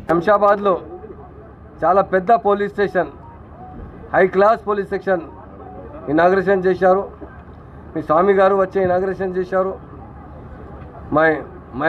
శంషాబాద్లో చాలా పెద్ద police station high class police section inauguration చేశారు మీ స్వామి గారు వచ్చి ఇనాగ్రేషన్ చేశారు my my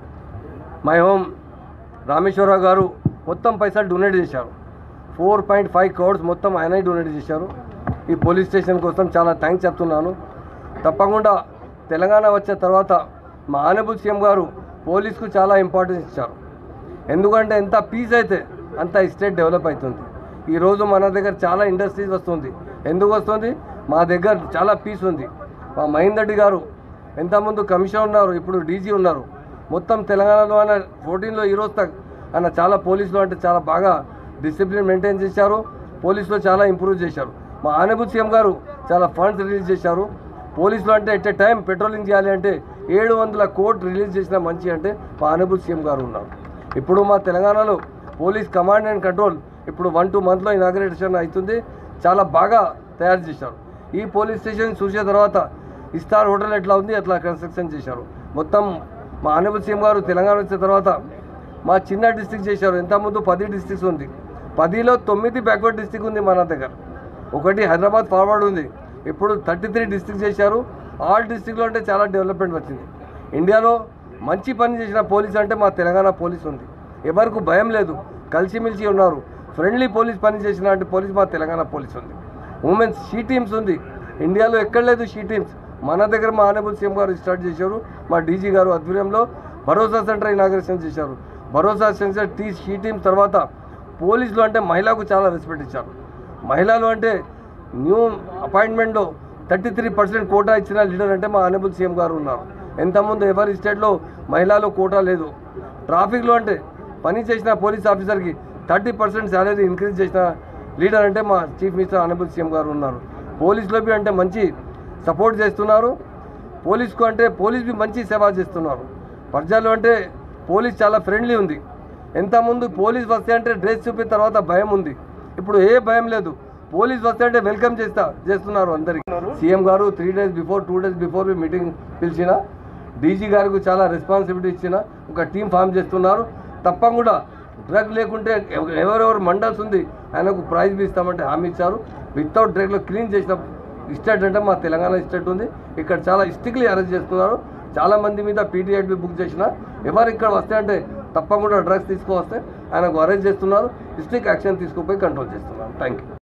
My Home Rameshwara Rao garu మొత్తం పైసలు డొనేట్ చేశారు ఫోర్ పాయింట్ ఫైవ్ క్రోడ్స్ మొత్తం ఆయనే డొనేట్ చేశారు ఈ పోలీస్ స్టేషన్ కోసం చాలా థ్యాంక్స్ చెప్తున్నాను తప్పకుండా తెలంగాణ వచ్చిన తర్వాత మా ఆనబుల్ సీఎం గారు పోలీస్కు చాలా ఇంపార్టెన్స్ ఇచ్చారు ఎందుకంటే ఎంత పీస్ అయితే అంత స్టేట్ డెవలప్ అవుతుంది ఈరోజు మన దగ్గర చాలా ఇండస్ట్రీస్ వస్తుంది ఎందుకు వస్తుంది మా దగ్గర చాలా పీస్ ఉంది మా మహేందర్ రెడ్డి గారు ఎంతమంది కమిషనర్ ఉన్నారు ఇప్పుడు డీజీ ఉన్నారు మొత్తం తెలంగాణలో ఆయన ఫోర్టీన్లో ఈరోజు తక్ ఆయన చాలా పోలీసులు అంటే చాలా బాగా డిసిప్లిన్ మెయింటైన్ చేశారు పోలీసులో చాలా ఇంప్రూవ్ చేశారు మా ఆనబుల్ సీఎం గారు చాలా ఫండ్స్ రిలీజ్ చేశారు పోలీసులు అంటే ఎట్ ఏ టైం పెట్రోలింగ్ చేయాలి అంటే ఏడు వందల కోట్లు రిలీజ్ చేసిన మంచి అంటే మా ఆనబుల్ సీఎం గారు ఉన్నారు ఇప్పుడు మా తెలంగాణలో పోలీస్ కమాండ్ అండ్ కంట్రోల్ ఇప్పుడు వన్ టూ మంత్లో ఇనాగ్రేషన్ అవుతుంది చాలా బాగా తయారు చేశారు ఈ పోలీస్ స్టేషన్ చూసిన తర్వాత ఇస్తార్ హోటల్ ఎట్లా ఉంది అట్లా కన్స్ట్రక్షన్ చేశారు మొత్తం మా ఆనబుల్ సీఎం గారు తెలంగాణ వచ్చిన తర్వాత మా చిన్న డిస్టిక్ చేశారు ఇంతకుముందు పది డిస్టిక్స్ ఉంది పదిలో తొమ్మిది బ్యాక్వర్డ్ డిస్టిక్ ఉంది మన దగ్గర ఒకటి హైదరాబాద్ ఫార్వర్డ్ ఉంది ఇప్పుడు థర్టీ త్రీ డిస్టిక్ చేశారు ఆల్ డిస్టిక్లో అంటే చాలా డెవలప్మెంట్ వచ్చింది ఇండియాలో మంచి పని చేసిన పోలీస్ అంటే మా తెలంగాణ పోలీస్ ఉంది ఎవరికి భయం లేదు కలిసిమెలిసి ఉన్నారు ఫ్రెండ్లీ పోలీస్ పని చేసిన అంటే పోలీస్ మా తెలంగాణ పోలీస్ ఉంది ఉమెన్స్ షీ టీమ్స్ ఉంది ఇండియాలో ఎక్కడ లేదు షీ టీమ్స్ మన దగ్గర మా ఆనబుల్ సీఎం గారు స్టార్ట్ చేశారు మా డీజీ గారు ఆధ్వర్యంలో భరోసా సెంటర్ ఇనాగ్రేషన్ చేశారు భరోసా సెంటర్ టీ షీ టీమ్స్ తర్వాత పోలీసులు అంటే మహిళకు చాలా రెస్పెక్ట్ ఇచ్చారు మహిళలు అంటే న్యూ అపాయింట్మెంట్లో థర్టీ త్రీ పర్సెంట్ కోటా ఇచ్చిన లీడర్ అంటే మా ఆనబుల్ సీఎం గారు ఉన్నారు ఎంతమంది ఎవరి స్టేట్లో మహిళలు కోటా లేదు ట్రాఫిక్లో అంటే పని చేసిన పోలీస్ ఆఫీసర్కి థర్టీ పర్సెంట్ శాలరీ ఇంక్రీజ్ చేసిన లీడర్ అంటే మా చీఫ్ మినిస్టర్ ఆనబుల్ సీఎం గారు ఉన్నారు పోలీసులో బి అంటే మంచి సపోర్ట్ చేస్తున్నారు పోలీస్కు అంటే పోలీస్ బి మంచి సేవ చేస్తున్నారు ప్రజలు అంటే పోలీస్ చాలా ఫ్రెండ్లీ ఉంది ఎంతమంది పోలీస్ వస్తే అంటే డ్రెస్ చూపిన తర్వాత భయం ఉంది ఇప్పుడు ఏ భయం లేదు పోలీస్ వస్తే అంటే వెల్కమ్ చేస్తా చేస్తున్నారు అందరికి CM garu three days before two days before meeting పిలిచిన డీజీ గారికి చాలా రెస్పాన్సిబిలిటీ ఇచ్చిన ఒక టీం ఫామ్ చేస్తున్నారు తప్పకుండా డ్రగ్ లేకుంటే ఎవ- ఎవరెవరు మండల్స్ ఉంది ఆయనకు ప్రైజ్ బి ఇస్తామంటే హామీ ఇచ్చారు వితౌట్ డ్రగ్లో క్లీన్ చేసిన స్టేట్ అంటే మా తెలంగాణ స్టేట్ ఉంది ఇక్కడ చాలా స్ట్రిక్ట్లీ అరెస్ట్ చేస్తున్నారు చాలా మంది మీద పీటీఐట్ బుక్ చేసిన ఎవరు ఇక్కడ వస్తే అంటే తప్పకుండా డ్రగ్స్ తీసుకువస్తే ఆయనకు అరెస్ట్ చేస్తున్నారు స్ట్రిక్ట్ యాక్షన్ తీసుకుపోయి కంట్రోల్ చేస్తున్నారు థ్యాంక్ యూ